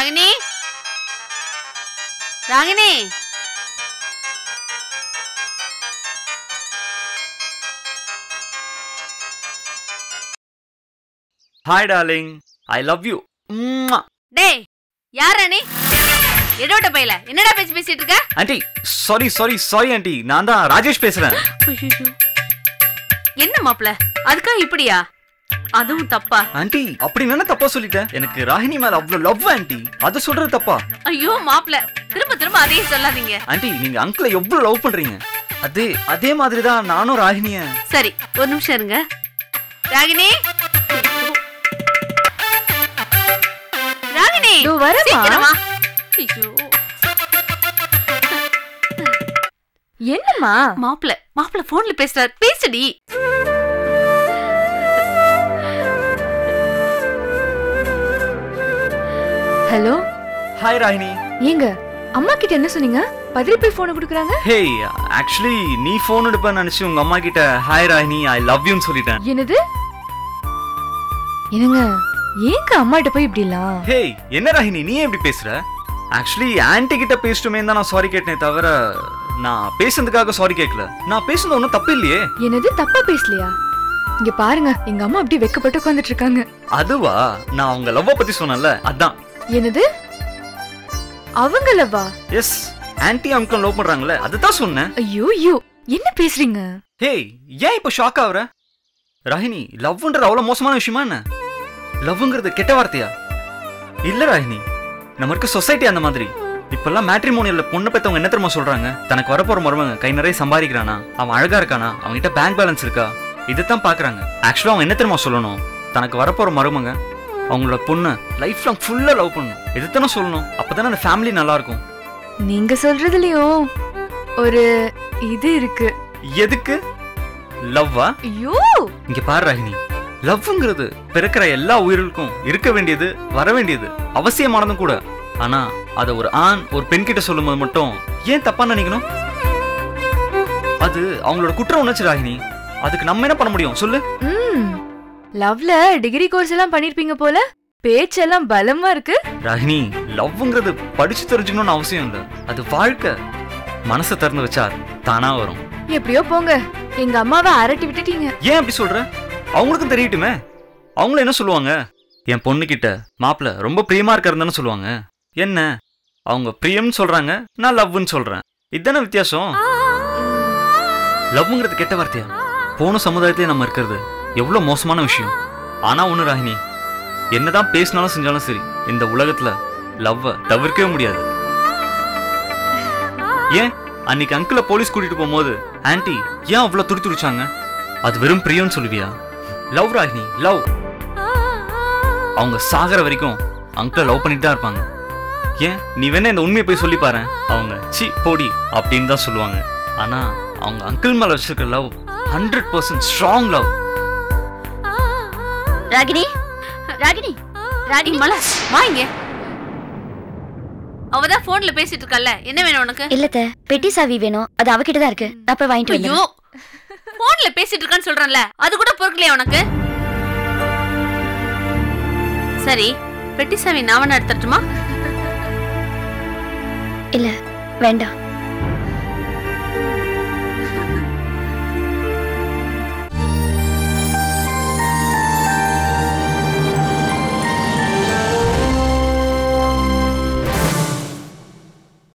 Ragini Ragini hi darling I love you டேய் யாரா நீ எடோட்ட பையல என்னடா பேசி பேசிட்டு இருக்க aunty sorry sorry sorry aunty நான் தான் ராஜேஷ் பேசுறேன் ஐயையோ. என்ன மாப்ள அதுக்கா இப்படியா அதுவும் தப்பா ஆண்டி அப்படி நானே தப்பா சொல்லிட்டேன் எனக்கு ராகினி மேல அவ்வளவு லவ் ஆண்டி அதை சொல்றது தப்பா ஐயோ மாப்ள திரும்ப திரும்ப அதையே சொல்லாதீங்க ஆண்டி நீங்க அங்கிளை எவ்வளவு லவ் பண்றீங்க அதே அதே மாதிரி தான் நானும் ராகினிய சரி ஒரு நிமிஷம் இருங்க ராகினி ராகினி இதோ வரேம்மா. சீக்கிரம் வா. ஐயோ என்னம்மா மாப்ள மாப்ள போன்ல பேசுறாரு பேசுடி ஹலோ ஹாய் ராகினி ஏங்க அம்மா கிட்ட என்ன சொன்னீங்க பதறி போய் போனை கொடுக்குறாங்க ஹேய் ஆக்சுவலி நீ ஃபோன் எடுப்பேன்னு நினைச்சு உங்க அம்மா கிட்ட ஹாய் ராகினி ஐ லவ் யூன்னு சொல்லிட்டேன் என்னது என்னங்க ஏங்க அம்மா கிட்ட போய் இப்படிலாம் ஹேய் என்ன ராகினி நீ ஏன் இப்படி பேசுற ஆக்சுவலி ஆன்ட்டி கிட்ட பேசிட்டுமே தான் நான் சாரி கேட்டேனே தவிர நான் பேசுனதுக்காக சாரி கேட்கல நான் பேசுனது ஒன்றும் தப்பு இல்லையே என்னது தப்பா பேசலையா இங்க பாருங்க எங்க அம்மா அப்படியே வெக்கப்பட்டு உட்காந்துட்டு இருக்காங்க அதுவா நான் அவங்க லவ்வை பத்தி சொன்னேன்ல அதான் என்னது அவங்களவா எஸ் ஆன்ட்டி அங்கிள் லவ் பண்றாங்களே அதுதான் சொன்னேன் ஐயோ ஐயோ என்ன பேசுறீங்க ஹேய் ஏன் இப்போ ஷாக் ஆகுற ராகினி லவ்ன்றது அவ்வளவு மோசமான விஷயமா என்ன லவ்ங்கிறது கெட்ட வார்த்தையா இல்ல ராகினி நம்ம இருக்க சொசைட்டி அந்த மாதிரி இப்பெல்லாம் மேட்ரிமோனியல்ல பொண்ணு பெத்தவங்க என்ன தெரியுமா சொல்றாங்க தனக்கு வரப்போற மருமங்க கை நிறைய சம்பாதிக்கிறானா அவன் அழகா இருக்கானா அவன்கிட்ட பேங்க் பேலன்ஸ் இருக்கா இதைத்தான் பாக்குறாங்க ஆக்சுவலா அவங்க என்ன தெரியுமா சொல்லணும் தனக்கு வரப்போற மருமங்க அவங்களோட பொண்ணு லைஃப் லாங் ஃபுல்லா லவ் பண்ணணும் இதுதானே சொல்லணும் அப்பதானே அந்த ஃபேமிலி நல்லா இருக்கும் நீங்க சொல்றதுலயும் ஒரு இது இருக்கு எதுக்கு லவ்வா ஐயோ இங்க பாரு ராகினி லவ்ங்கிறது பிறக்கிற எல்லா உயிர்களுக்கும் இருக்க வேண்டியது வர வேண்டியது அவசியமானதும் கூட ஆனா அத ஒரு ஆண் ஒரு பெண் கிட்ட சொல்லும்போது மட்டும் ஏன் தப்பா நினைக்கணும் அது அவங்களோட குற்ற உணர்ச்சி ராகினி அதுக்கு நம்ம என்ன பண்ண முடியும் சொல்லு ம் லவ்ல டிகிரி கோர்ஸ் எல்லாம் பண்ணிருப்பீங்க போல பேச்செல்லாம் பலமா இருக்கு ராகினி லவ்ங்கிறது படிச்சு தெரிஞ்சுக்கணும்னு அவசியம் இல்லை அது வாழ்க்கை மனசை திறந்து வச்சா தானா வரும் எப்படியோ போங்க எங்க அம்மாவை அரட்டி விட்டுட்டீங்க ஏன் அப்படி சொல்ற அவங்களுக்கும் தெரியட்டுமே அவங்களும் என்ன சொல்லுவாங்க என் பொண்ணு கிட்ட மாப்பிள்ள ரொம்ப பிரியமா இருக்காருன்னு சொல்லுவாங்க என்ன அவங்க பிரியம்னு சொல்றாங்க நான் லவ்னு சொல்றேன் இதுதானே வித்தியாசம் லவ்ங்கிறது கெட்ட வார்த்தையா போன சமுதாயத்திலே நம்ம இருக்கிறது எவ்வளவு மோசமான விஷயம் ஆனா ஒண்ணு ராகினி என்னதான் பேசினாலும் செஞ்சாலும் சரி இந்த உலகத்துல லவ்வை தவிர்க்கவே முடியாது ஏன் அன்னைக்கு அங்கிள போலீஸ் கூட்டிட்டு போகும்போது ஆன்ட்டி ஏன் அவ்வளவு துடி துடிச்சாங்க அது வெறும் பிரியம்னு சொல்லுவியா லவ் ராகினி லவ் அவங்க சாகர வரைக்கும் அங்கிள லவ் பண்ணிட்டு தான் இருப்பாங்க ஏன் நீ வேணா இந்த உண்மையை போய் சொல்லி பாரு அவங்க சி போடி அப்படின்னு தான் சொல்லுவாங்க ஆனா அவங்க அங்கிள் மேல வச்சிருக்க love hundred percent strong love Ragini Ragini Ragini மல வா இங்க அவதான் போன்ல பேசிட்டு இருக்கல்ல என்ன வேணும் உனக்கு இல்லத்த பெட்டி சாவி வேணும் அது அவகிட்ட தான் இருக்கு நான் போய் வாங்கிட்டு ஐயோ வந்துடுறேன் போன்ல பேசிட்டு இருக்கான்னு சொல்றேன்ல அது கூட பொறுக்கலையா உனக்கு சரி பெட்டி சாவி நான் வேணா எடுத்துட்டுமா இல்ல வேண்டாம்